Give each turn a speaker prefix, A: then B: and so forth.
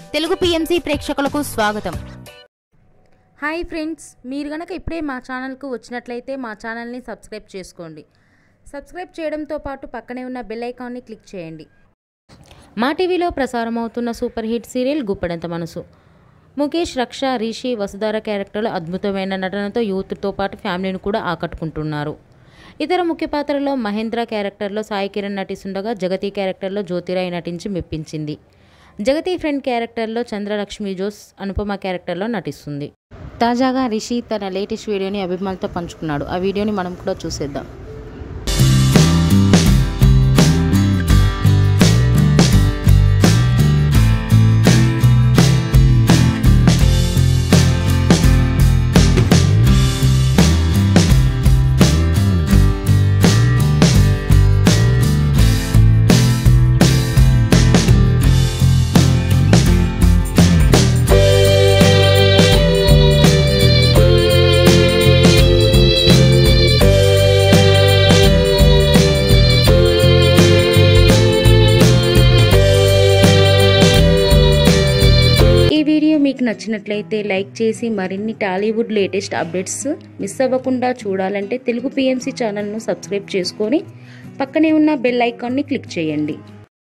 A: Telugu PMC ప్రేక్షకులకు స్వాగతం
B: hi friends మీరు గనక ఇప్పుడే మా ఛానల్కు వచ్చినట్లయితే మా ఛానల్ని సబ్స్క్రైబ్ చేసుకోండి సబ్స్క్రైబ్ చేయడంతో పాటు పక్కనే ఉన్న బెల్ ఐకాన్ని క్లిక్ చేయండి మా టీవీలో ప్రసారం అవుతున్న సూపర్ హిట్ సీరియల్ గుప్పడంత మనసు ముఖేష్ రక్ష రిషి వసుధార క్యారెక్టర్లు అద్భుతమైన నటనతో యూత్తో పాటు ఫ్యామిలీని కూడా ఆకట్టుకుంటున్నారు ఇతర ముఖ్య పాత్రలో మహేంద్ర క్యారెక్టర్లో సాయి కిరణ్ నటిస్తుండగా జగతి క్యారెక్టర్లో జ్యోతిరాయ్ నటించి మెప్పించింది జగతి ఫ్రెండ్ క్యారెక్టర్లో చంద్రలక్ష్మి జోస్ అనుపమ క్యారెక్టర్లో నటిస్తుంది తాజాగా రిషి తన లేటెస్ట్ వీడియోని అభిమానులతో పంచుకున్నాడు ఆ వీడియోని మనం కూడా చూసేద్దాం ఈ వీడియో మీకు నచ్చినట్లయితే లైక్ చేసి మరిన్ని టాలీవుడ్ లేటెస్ట్ అప్డేట్స్ మిస్ అవ్వకుండా చూడాలంటే తెలుగు పిఎంసి ఛానల్ను సబ్స్క్రైబ్ చేసుకొని పక్కనే ఉన్న బెల్ ఐకాన్ని క్లిక్ చేయండి